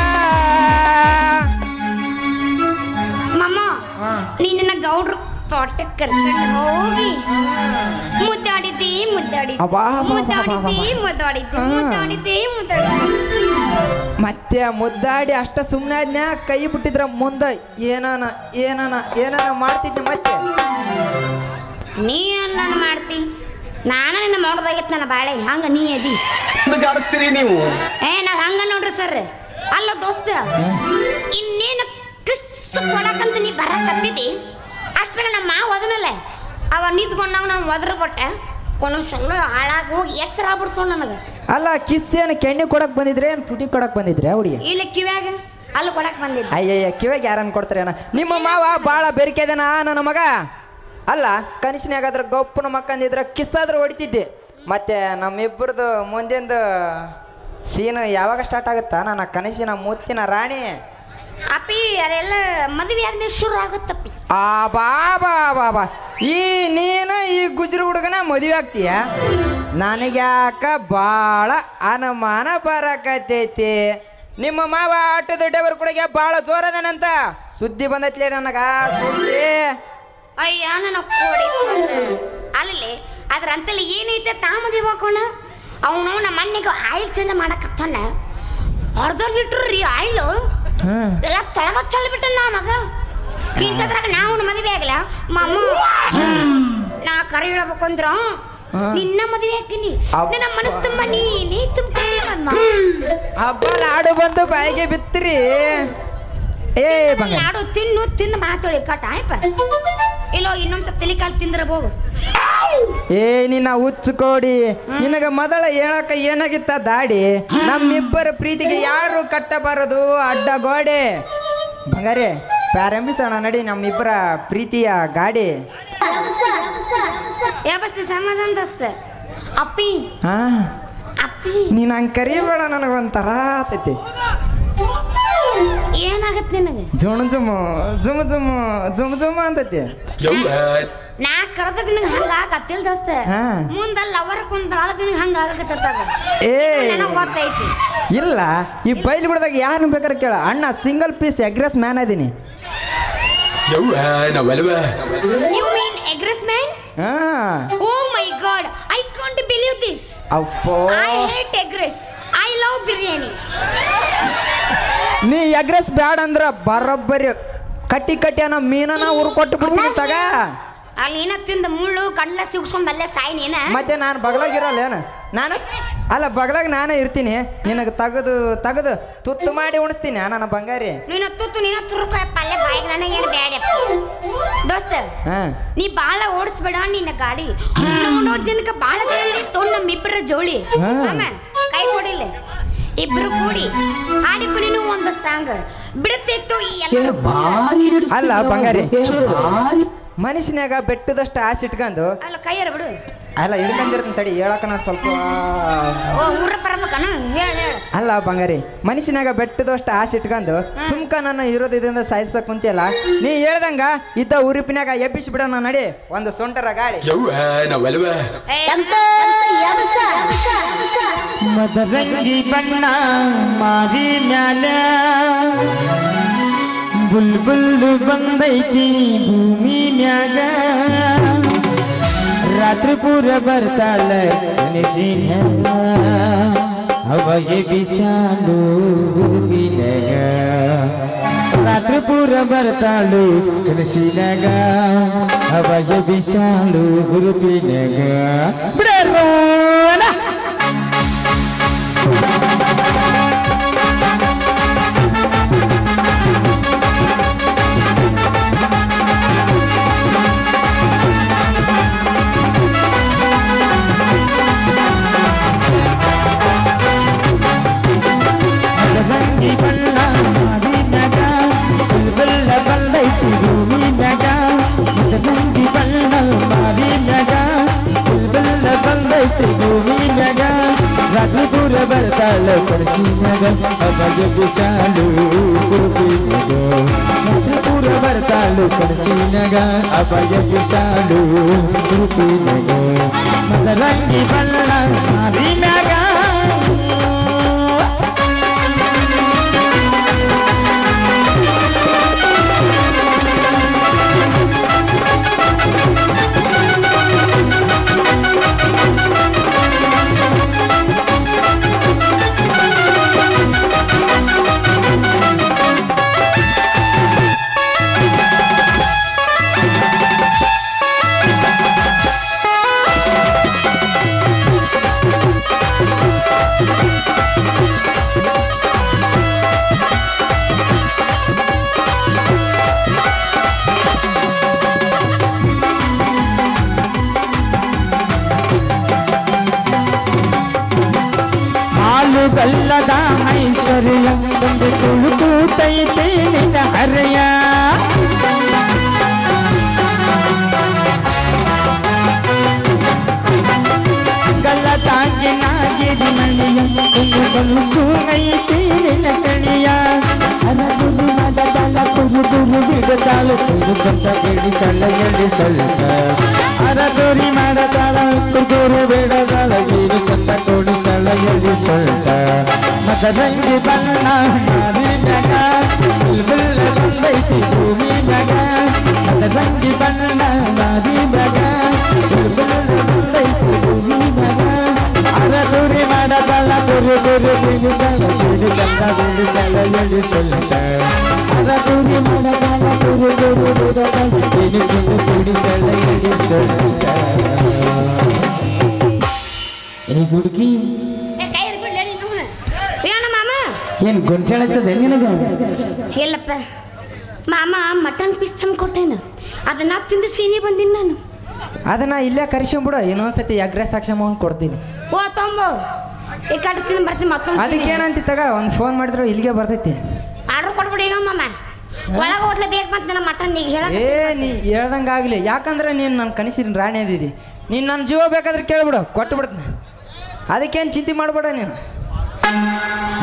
ಮಮ್ಮ ನಿನ್ನ ಗೌಡ್ರು ತೋಟಕ್ಕೆ ಕರ್ಕೊಂಡು ಹೋಗಿ ಮುದ್ದಾಡಿದ್ದಿ ಮುದ್ದಾಡಿದ್ದಿ ಅಬ್ಬಾ, ಅಬ್ಬಾ, ಅಬ್ಬಾ, ಅಬ್ಬಾ, ಮುದ್ದಾಡಿದ್ದಿ ಮುದ್ದಾಡಿದ್ದಿ ಮುದ್ದಾಡಿದ್ದಿ ಮುದ್ದಾಡಿದ್ದಿ ಮತ್ತೆ ಮುದ್ದಾಡಿ ಅಷ್ಟ ಸುಮ್ಮನೆ ಆದ್ನ್ಯಾ ಕೈ ಬಿಟ್ಟಿದ್ರ ಮುಂದೆ ಏನಾನ ಏನಾನ ಏನಾನ ಮಾಡ್ತಿದ್ದೆ ಮತ್ತೆ ನೀ ನಾನು ಮಾಡ್ತಿ ನಾನು ನಿನ್ನ ಮಾಡೋದಾಗಿತ್ತು ನನ್ನ ಬಾಳೆ ಹಂಗ ನೀ ಅದಿ ಚಂದ ಜಾಡಿಸ್ತೀರಿ ನೀವು ಏ ನಾವ್ ಹಂಗ ನೋಡ್ರಿ ಸರ್ ಅಲ್ಲ ದೋಸ್ತ ಇನ್ನೇನು ಕಿಸ್ ಕೊಡಕಂತ ನೀ ಬರಕತ್ತಿದ್ದಿ ಅಷ್ಟ್ರಾಗ ನಮ್ಮ ಮಾವ ಒದನಲ್ಲ ಅವ ನಿಂತ್ಕೊಂಡಾಗ ನಾನು ಒದ್ರ ಕೊಟ್ಟೆ ಕೊನೆ ಸೊಳ್ಳೆ ಹಾಳಾಗಿ ಹೋಗಿ ಎಚ್ಚರ ಆಗ್ಬಿಡ್ತು ನನಗೆ ಅಲ್ಲ ಕಿಸ್ ಏನು ಕೆಣ್ಣಿ ಕೊಡಕ್ ಬಂದಿದ್ರೆ ಏನು ತುಟಿ ಕೊಡಕ್ ಬಂದಿದ್ರೆ ಹುಡುಗಿ ಇಲ್ಲಿ ಕಿವ್ಯಾಗ ಅಲ್ಲಿ ಕೊಡಕ್ ಬಂದಿದ್ದೆ ಅಯ್ಯಯ್ಯ ಕಿವಿಗೆ ಯಾರನ್ನ ಕೊಡ್ತಾರೇನ ನಿಮ್ಮ ಮಾವ ಭಾಳ ಬೆರಿಕೆದನ ನನ್ನ ಮಗ ಅಲ್ಲ ಕನಸಿನಾಗಾದ್ರೆ ಗಪ್ಪನ ಮಕ್ಕಂದಿದ್ರೆ ಕಿಸ್ ಆದ್ರೂ ಹೊಡಿತಿದ್ದೆ ಮತ್ತೆ ನಮ್ಮಿಬ್ಬರದು ಮುಂದಿಂದು ಸೀನು ಯಾವಾಗ ಸ್ಟಾರ್ಟ್ ಆಗುತ್ತಾ ನನ್ನ ಕನಸಿನ ಮುತ್ತಿನ ರಾಣಿ ಅಪ್ಪಿ ಅದೆಲ್ಲ ಮದುವೆ ಆದ್ಮೇಲೆ ಶುರು ಆಗುತ್ತಪ್ಪಿ ಆ ಬಾ ಬಾ ಬಾ ಬಾ ಈ ನೀನು ಈ ಗುಜ್ರ ಹುಡುಗನ ಮದುವೆ ಆಗ್ತೀಯ ನನಗ್ಯಾಕ ಭಾಳ ಅನುಮಾನ ಬರಕತ್ತೈತಿ ನಿಮ್ಮ ಮಾವ ಆಟೋದ ಡ್ರೈವರ್ ಕೂಡ ಭಾಳ ಜೋರದನಂತ ಸುದ್ದಿ ಬಂದೈತ್ಲೇ ನನಗ ಸುದ್ದಿ ಅಯ್ಯ ನನ್ನ ಕೋಡಿ ಅಲ್ಲಿ ಅದ್ರ ಅಂತಲ್ಲಿ ಏನೈತೆ ತಾ ಮದುವೆ ಹಾಕೋಣ ಅವನು ನಮ್ಮ ಮಣ್ಣಿಗೆ ಆಯಿಲ್ ಚೇಂಜ್ ಮಾಡಕತ್ತಾನ ಅರ್ಧ ಲೀಟ್ರ್ ರೀ ಆಯಿಲು ಹ್ಮ್ ಎಲ್ಲ ತೊಳಗ ಚಲ್ಬಿಟ್ಟ ನಾ ಮಗ ಇಂಥದ್ರಾಗ ನಾವು ಮದುವೆ ಆಗಲ್ಲ ಮಮ್ಮ ನಾ ಕರೆ ಹೇಳ್ಬೇಕು ಅಂದ್ರ ನಿನ್ನ ಮದುವೆ ಹಾಕಿನಿ ಅಬ್ಬಾ. ನನ್ನ ಮನಸ್ಸು ತುಂಬ ನೀನೇ ತುಂಬ ಹಬ್ಬ ಆಡು ಬಂದು ಬಾಯಿಗೆ ಬಿತ್ತಿರಿ ಏ ಬಂಗ ಲಾಡು ತಿನ್ನು ತಿಂದು ಮಾತಾಡಿ ಕಟ್ಟ ಆಯ್ಪ ಇಲ್ಲೋ ಇನ್ನೊಂದ್ ಸ್ವಲ್ಪ ತಲೆ ಕಾಲು ತಿಂದ್ರ ಹೋಗು ಏ ನಿನ್ನ ಹುಚ್ಚು ಕೋಡಿ ನಿನಗ ಮೊದಲ ಹೇಳಕ ಏನಾಗಿತ್ತ ದಾಡಿ ನಮ್ಮಿಬ್ಬರ ಪ್ರೀತಿಗೆ ಯಾರು ಕಟ್ಟಬಾರದು ಅಡ್ಡ ಗೋಡೆ ಬಂಗಾರಿ ಪ್ರಾರಂಭಿಸೋಣ ನಡಿ ನಮ್ಮಿಬ್ಬರ ಪ್ರೀತಿಯ ಗಾಡಿ ಏ ಬಸ್ತಿ ಸಮಾಧಾನ ದೋಸ್ತ ಅಪ್ಪಿ ಹಾ ಅಪ್ಪಿ ನೀನ್ ಹಂಗೆ ಕರಿಬೇಡ ನನಗೊಂಥರ ಆತೈತಿ ಏನಾಗತ್ತೆ ನಿನಗೆ ಜುಮ್ ಜುಮು ಜುಮ್ ಜುಮ್ ಜುಮ್ ಜುಮ್ ಅಂತೈತಿ ಯವ್ವ ನಾ ಕರೆದಾಗ ನಿನಗೆ ಹಂಗ ಆಗತ್ತಿಲ್ ದೋಸ್ತ ಹಾ. ಮುಂದ ಲವರ್ ಕುಂತ ಅದಕ್ಕೆ ನಿನಗೆ ಹಂಗ ಆಗಕತ್ತದ ಏ ನನಗೆ ಗೊತ್ತೈತಿ ಇಲ್ಲ ಈ ಬೈಲ್ಗುಡದಾಗ ಯಾರು ಬೇಕಾದ್ರೆ ಕೇಳ ಅಣ್ಣ ಸಿಂಗಲ್ ಪೀಸ್ ಎಗ್ರೆಸ್ ಮ್ಯಾನ್ ಅದೀನಿ You're right, now, well, well. You mean egg rice man ಹಾ oh my god I can't believe this ಅಪ್ಪೋ I hate egg rice I love biryani ನೀ ಎಗ್ರೆಸ್ ಬ್ಯಾಡ ಅಂದ್ರ ಬರೋಬ್ಬರಿ ಕಟ್ಟಿ ಕಟ್ಟಿ ಅನ್ನೋ ಮೀನನ ಊರು ಕೊಟ್ಟು ಬಿಡ್ತೀನಿ ತಗ ಅಲ್ಲಿ ಏನ ತಿಂದ ಮುಳ್ಳು ಕಡ್ಲ ಸಿಗ್ಸ್ಕೊಂಡ್ ಅಲ್ಲೇ ಸಾಯಿ ನೀನ ಮತ್ತೆ ನಾನು ಬಗಲಾಗ ಇರಲ್ಲ ಏನು ನಾನು ಅಲ್ಲ ಬಗಲಾಗ ನಾನೇ ಇರ್ತೀನಿ ನಿನಗೆ ತೆಗೆದು ತೆಗೆದು ತುತ್ತು ಮಾಡಿ ಉಣಿಸ್ತೀನಿ ನನ್ನ ಬಂಗಾರಿ ನೀನು ತುತ್ತು ನೀನು ತುರ್ಕೊಯಪ್ಪ ಅಲ್ಲೇ ಬಾಯಿಗೆ ನನಗೇನು ಬ್ಯಾಡಪ್ಪ ದೋಸ್ತ ಹಾಂ ನೀ ಬಾಳ ಓಡಿಸ್ಬೇಡ ನಿನ್ನ ಗಾಡಿ ನಮ್ಮ ಜನಕ್ಕೆ ಬಾಳ ತಂದಿತ್ತು ನಮ್ಮಿಬ್ಬರ ಜೋಳಿ ಹಾ. ಆಮ ಕೈ ಕೊಡಿಲ್ಲ ಇಬ್ರು ಕೂಡಿ ಹಾಡಿಕು ನೀನು ಒಂದು ಸಾಂಗ್ ಬಿಡುತ್ತಿತ್ತು ಈ ಎಲ್ಲ ಅಲ್ಲ ಬಂಗಾರಿ ಮನುಷ್ಯನ್ಯಾಗ ಬೆಟ್ಟದಷ್ಟು ಆಸೆ ಇಟ್ಕೊಂಡು ಅಲ್ಲ ಕೈಯರ ಬಿಡು ಅಲ್ಲ ಹಿಡ್ಕೊಂಡಿರ್ತೀನಿ ತಡಿ ಹೇಳಕ ನಾನು ಸ್ವಲ್ಪ ಓ ಊರ ಬರ್ಬೇಕನ ಹೇಳ ಹೇಳ ಅಲ್ಲ ಬಂಗಾರಿ ಮನುಷ್ಯನಾಗ ಬೆಟ್ಟದಷ್ಟು ಆಸೆ ಇಟ್ಕೊಂಡು ಸುಮ್ಕ ನನ್ನ ಇರೋದ್ರಿಂದ ಸಾಯಿಸಕ್ ಕುಂತಿಯಲ್ಲ ನೀ ಹೇಳ್ದಂಗ ಇದ್ದ ಉರುಪಿನಾಗ ಎಬ್ಬಿಸಿ ಬಿಡೋಣ ನಡಿ ಒಂದು ಸೊಂಟರ ಗಾಡಿ You're right, now, well, well. ಮದರಂಗಿ ಬಣ್ಣ ಮಾರಿ ಮ್ಯಾಲ ಬುಲ್ಬುಲ್ ಬಂದೈತಿ ಭೂಮಿ ಮ್ಯಾಗ ರಾತ್ರಿ ಪೂರ ಬರ್ತಾಳ ಕನಸಿನ್ಯಾಗ ಅವಾಗ ಬಿಸಾಲು ಗುರುಪಿನಾಗ ರಾತ್ರಿ ಪೂರ ಬರ್ತಾಳು ಕನಸಿನಾಗ ಅವಾಗ ಬಿಸಾಲು ಗುರುಪಿನಾಗ ಬಿಡರೋಣ ಮದರಂಗಿ ಬಣ್ಣ ಮಾರಿನಾಗ ಬುಲ್ಬುಲ್ಲ ಬಂದೈತಿ ಭೂಮಿನಾಗ ಮದರಂಗಿ ಬಣ್ಣ ಮಾರಿನಾಗ ಬುಲ್ಬುಲ್ಲ ಬಂದೈತಿ ಭೂಮಿನಾಗ ರಾತ್ರಿ ಪೂರ ಬರ್ತಾಳ ಕನಸಿನಾಗ ಅವಾಗ ಬಿಸಾಲು ಗುರುಪಿನಾಗ ರಾತ್ರಿ ಪೂರ ಬರ್ತಾಳು ಕನಸಿನಾಗ ಅವಾಗ ಬಿಸಾಲು ಗುರುಪಿನಾಗ ಮದರಂಗಿ ಬಣ್ಣ ಮಾರಿನಾಗ ಹಾಲು ಗಲ್ಲದ ಐಶ್ವರ್ಯ ಒಂದು ತುಳುಕೂತೈತೆ ನಿನ್ನ ಹರೆಯ ಗಲ್ಲದಾಗಿನಾಗಿರಿ ಮಳೆಯ ಒಂದು ಬಲುಕು ಐತೆ ನಿನ್ನ ಕಣಿಯ ಅರಗುರು ಮದದಲ ಕುರು ಗುರು ಬಿಡದಾಳು ಕುರು ಬಂದ ಬಿಡಿ ಸಲ್ಲ ಎಲ್ಲಿ ಸ್ವಲ್ಪ ಅರಗುರಿ ಮಾಡದಾಳ ಕುರುಗುರು ಬಿಡದಾಳ ಬೀರು ತಂದ ಕೊಡಿ ಸಲ್ಲ ಎಲ್ಲಿ ಸ್ವಲ್ಪ ಮದರಂಗಿ ಬಣ್ಣ ಮಾರಿನಾಗ ಬುಲ್ಬುಲ್ ಬಂದೈತಿ ಭೂಮಿ ಮಗ ಮದರಂಗಿ ಬಣ್ಣ ಮಾರಿನಾಗ ಬುಲ್ಬುಲ್ ಬಂದೈತಿ ಭೂಮಿ ಮಗ ಅರಗುರಿ ಮಾಡದಾಳ ಕುರು ಗುರು ಬಿಡದಾಳ ಬೀರು ತಂದ ಬಿಡಿ ಸಲ್ಲ ಎಲ್ಲಿ ಸ್ವಲ್ಪ ಅರಗುರಿ ಮಾಡದಾಳ ಕುರು ಗುರು ಬಿಡದಾಳ ಬೀರು ತಂದ ಕುಡಿ ಸಲ್ಲ ಎಲ್ಲಿ ಸ್ವಲ್ಪ ಏ ಹುಡುಗಿ ಏ ಕೈ ಬಿಡ್ಲೇ ನೀನು ಏನ ಮಾಮ ಏನ್ ಗೊಂಚಾಳತ್ತದ ನಿನಗ ಇಲ್ಲಪ್ಪ ಮಾಮ ಮಟನ್ ಪೀಸ್ ತಂದು ಕೊಟ್ಟೇನು ಅದನ್ನ ತಿಂದು ಸೀನಿ ಬಂದಿನಿ ನಾನು ಅದನ್ನ ಇಲ್ಲೇ ಕರ್ಸ್ಕೊಂಬಿಡು ಇನ್ನೊಂದ್ಸತಿ ಎಗ್ರೆ ಸಾಕ್ಷಮ ಕೊಡ್ತೀನಿ ಓ ತೊಂಬೋ ಈ ಕಡೆ ತಿಂದು ಬರ್ತೀನಿ ಮತ್ತೊಂದು ಅದಕ್ಕೇನಂತಿ ತಗ ಒಂದು ಫೋನ್ ಮಾಡಿದ್ರು ಇಲ್ಲಿಗೆ ಬರ್ತೈತಿ ಆರ್ಡರ್ ಕೊಟ್ಬಿಡಿ ಈಗ ಮಾಮ ಒಳಗೆ ಹೋದ್ಲೆ ಬೇಕು ಮತ್ತೆ ನನ್ನ ಮಟನ್ ಈಗ ಹೇಳ ಏ ನೀ ಹೇಳ್ದಂಗಾಗ್ಲಿ ಯಾಕಂದ್ರೆ ನೀನು ನನ್ನ ಕನಸಿನ ರಾಣಿ ಅದಿದಿ ನೀನು ನನ್ನ ಜೀವ ಬೇಕಾದ್ರೆ ಕೇಳ್ಬಿಡು ಕೊಟ್ಟು ಬಿಡ್ತೀನಿ ಅದಕ್ಕೇನು ಚಿಂತೆ ಮಾಡಬೇಡ ನೀನು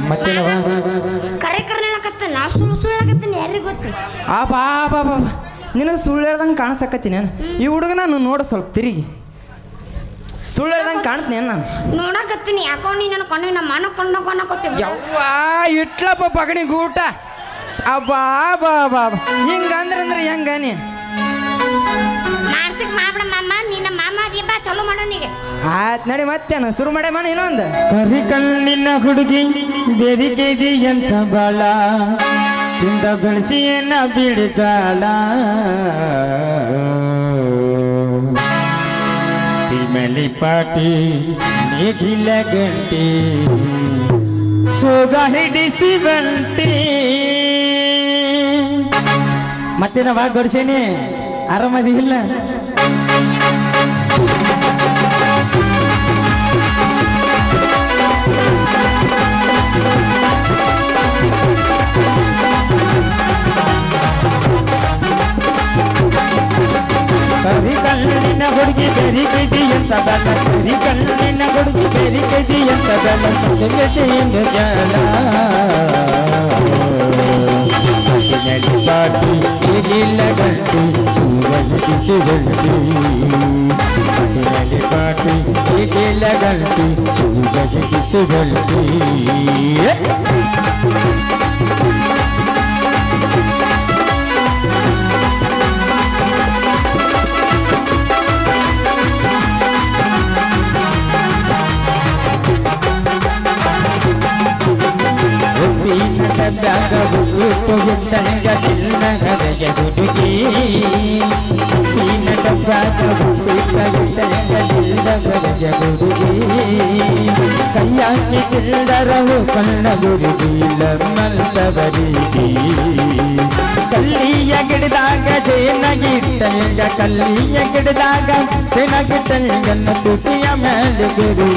ಮತ್ತೇನವ ಕರೆ ಕರೆ ಹೇಳಕತ್ತ ನಾ ಸುಳ್ಳು ಸುಳ್ಳು ಹೇಳಕತ್ತೀನಿ ಯಾರಿಗೆ ಗೊತ್ತು ಆ ಬಾ ಬಾ ಬಾ ಬಾ. ನಿನಗೆ ಸುಳ್ಳು ಹೇಳ್ದಂಗೆ ಕಾಣಿಸಕತ್ತೀನಿ ನಾನು ಈ ಹುಡುಗ ನಾನು ನೋಡು ಸ್ವಲ್ಪ ತಿರುಗಿ ಸುಳ್ಳು ಹೇಳ್ದಂಗೆ ಕಾಣ್ತೀನಿ ನಾನು ನೋಡಕತ್ತೀನಿ ಯಾಕೋ ನೀ ನನ್ನ ಕಣ್ಣು ನಮ್ಮ ಮನ ಕಣ್ಣು ಕಣ್ಣಕೋತೀವಿ ಯವ್ವ ಇಟ್ಲಪ್ಪ ಪಗಣಿ ಗೂಟ ಅಬ್ಬಾ ಬಾ ಬಾ ಬಾ ಹಿಂಗಂದ್ರೆ ಅಂದ್ರೆ ಹೆಂಗ ನೀ ಮಾಡ್ಸಕ್ ಮಾಡ್ಬಿಡ ಮಾಮ ನಿನ್ನ ಮಾಮ ದೀಪ ಚಲೋ ಮಾಡೋನಿಗೆ ಆಯ್ತು ನಡಿ ಮತ್ತೇನು ಶುರು ಮಾಡೇ ಮನ ಇನ್ನೊಂದು ಕರಿ ಕಣ್ಣಿನ ಹುಡುಗಿ ಬೆರಿಕೆದಿ ಎಂತ ಬಾಳ ತಿಂದ ಬೆಳೆಸಿ ಏನ ಬಿಡಿಚಾಳ ತಿಮಲಿ ಪಾಟಿ ನೇಗಿಲ ಗಂಟಿ ಸೋಗ ಹಿಡಿಸಿ ಬಂಟಿ ಮತ್ತೆ ನಾವ ಗೊಡ್ಸೇನಿ ಆರಾಮದಿ ಇಲ್ಲ ಕರಿ ಕಣ್ಣಿನ ಹುಡುಗಿ ಬೆರಿ ಕೈದಿ ಎಂತ ಬಲ ಕರಿ ಕಣ್ಣಿನ ಹುಡುಗಿ ಬೆರಿ ಕೈದಿ ಎಂತ ಬಲ ಜಗತ್ತಿಯಿಂದ ಜಾಲ ಮಟ್ಟಿನಲ್ಲಿ ಪಾಟಿ ಈಗಿಲ್ಲ ಗಂಟಿ ಸೂರಜಿಸಿ ಗಂಟಿ ಮಟ್ಟಿನಲ್ಲಿ ಪಾಟಿ ಈಗಿಲ್ಲ ಗಂಟಿ ಸೂರಜಿಸಿ ಗಂಟಿ ಒಪ್ಪಿನದಾಗ ಹುಟ್ಟು ಹುಟ್ಟಂಗ ತಿನ್ನಗದೆಗೆ ಹುಡುಗಿ ಒಪ್ಪಿನದಾಗ ಹುಟ್ಟಿದ ಹುಟ್ಟಂಗ ತಿಲ್ಲಗದೆಗೆ ಹುಡುಗಿ ಕೈಯಾಕಿ ತಿಲ್ಲರವು ಕಣ್ಣ ಗುರುಗಿಲ್ಲ ಮಲ್ತವರಿಗೆ ಕಲ್ಲಿಯ ಗಿಡದಾಗ ಜೇನಗಿಟ್ಟಂಗ ಕಲ್ಲಿಯ ಗಿಡದಾಗ ಸೆನಗಿಟ್ಟಂಗನ್ನ ತುಟಿಯ ಮೇಲೆ ಗುರು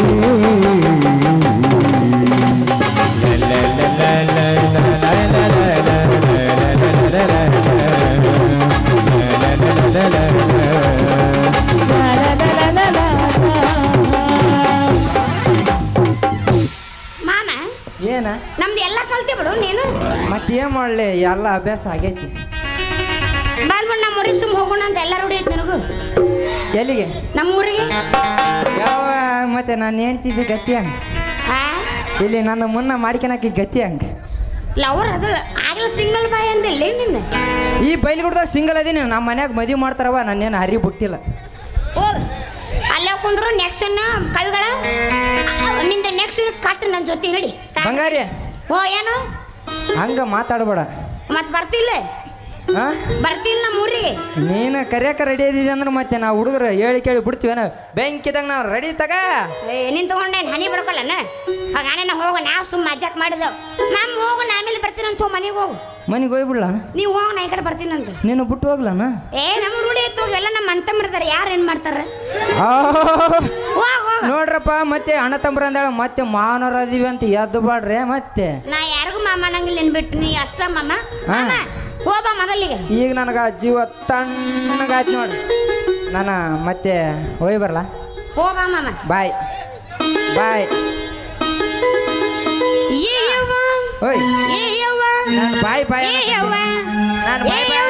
ಮಾಮ ಏನ ನಮ್ದು ಎಲ್ಲ ಕಲ್ತಿ ಬಿಡು ನೀನು ಮತ್ತೇನ್ ಮಾಡ್ಲಿ ಎಲ್ಲ ಅಭ್ಯಾಸ ಆಗೈತಿ ಬಂದ್ಬಿಡು ನಮ್ಮ ಊರಿಗೆ ಸುಮ್ ಹೋಗೋಣ ಅಂತ ಎಲ್ಲ ರೂಢಿ ಐತಿ ನನಗೂ ಎಲ್ಲಿಗೆ ನಮ್ಮ ಊರಿಗೆ ಯಾವ ಮತ್ತೆ ನಾನು ಹೇಳ್ತಿದ್ದೆ ಗತಿ ಹಂಗ ಆ ಇಲ್ಲಿ ನನ್ನ ಮುನ್ನ ಮಾಡ್ಕೊಳಕ್ಕೆ ಗತಿ ಹಂಗ ಲವರ್ ಅದು ಆಗ್ಲ ಸಿಂಗಲ್ ಬಾಯ್ ಅಂದಿಲ್ಲ ನಿನ್ನ ಈ ಬೈಲ್ಗುಡ್ದಾಗ ಸಿಂಗಲ್ ಅದೀನಿ ನಮ್ಮ ಮನ್ಯಾಗ ಮದುವೆ ಮಾಡ್ತಾರವ ನನ್ನೇನು ಹರಿ ಬಿಟ್ಟಿಲ್ಲ ಹೋಗ್ ಅಲ್ಲೇ ಕುಂದ್ರು ನೆಕ್ಸ್ಟ್ ಕವಿಗಳ ನಿಂದ ನೆಕ್ಸ್ಟ್ ಕಟ್ ನನ್ನ ಜೊತೆ ಹೇಳಿ ಬಂಗಾರಿ ಓ ಏನು ಹಂಗ ಮಾತಾಡ್ಬೇಡ ಮತ್ತೆ ಬರ್ತಿಲ್ಲ ಹಾ ಬರ್ತಿಲ್ಲ ನಮ್ಮ ಊರಿಗೆ ನೀನು ಕರಿಯಾಕ ರೆಡಿ ಇದ್ದೀವಿ ಅಂದ್ರೆ ಮತ್ತೆ ನಾವು ಹುಡುಗರು ಹೇಳಿ ಕೇಳಿ ಬಿಡ್ತೀವೇನ ಬೆಂಕಿದಾಗ ನಾವು ರೆಡಿ ತಗ ಏ ನೀನ್ ತಗೊಂಡೇನು ಹನಿ ಬಿಡ್ಕೊಲ್ಲನ ಹಾಗಾನೆ ಹೋಗ ನಾವು ಸುಮ್ಮ ಮಜಾಕ್ ಮಾಡಿದೆವು ಮ್ಯಾಮ್ ಹೋಗು ನಾ ಆಮೇಲೆ ಬರ್ತೀನಂತ ಮನೆಗೆ ಹೋಗು ಮನೆಗೆ ಹೋಗ್ಬಿಡ್ಲ ನೀವು ಹೋಗ ನಾ ಈ ಕಡೆ ಬರ್ತೀನಂತ ನೀನು ಬಿಟ್ಟು ಹೋಗ್ಲನ ಏ ನಮ್ಮ ರೂಢಿ ಐತು ಎಲ್ಲ ನಮ್ಮ ಅಣ್ಣ ತಮ್ಮರ್ದಾರ ಯಾರು ಏನು ಮಾಡ್ತಾರ ಆ, ಹೋಗ್ ಹೋಗ ನೋಡ್ರಪ್ಪ ಮತ್ತೆ ಅಣ್ಣ ತಮ್ಮರ ಅಂದಾಳ ಮತ್ತೆ ಮಾವನವ್ರ ಅದೀವಿ ಅಂತ ಎದ್ದು ಬಾಡ್ರೆ ಮತ್ತೆ ನಾ ಯಾರಿಗೂ ಮಾಮ ಅನ್ನಂಗಿಲ್ಲ ಬಿಟ್ಟು ನೀ ಅಷ್ಟ ಮಾಮ ಹಾ. ಮಾಮ ಹೋಗ್ಬಾ ಮೊದಲಿಗೆ ಈಗ ನನಗೆ ಜೀವ ತಣ್ಣಗಾಯ್ತು ನೋಡಿ ನಾನು ಮತ್ತೆ ಹೋಗಿ ಬರಲ್ಲ ಹೋಗ್ಬಾ ಮಾಮ ಬಾಯ್ ಬಾಯ್ ಏ ಯವ್ವ ಓಯ್ ಏ ಯವ್ವ ನಾನು ಬಾಯ್ ಬಾಯ್ ಏ ಯವ್ವ ನಾನು ಬಾಯ್ ಏ ಬಾಯ್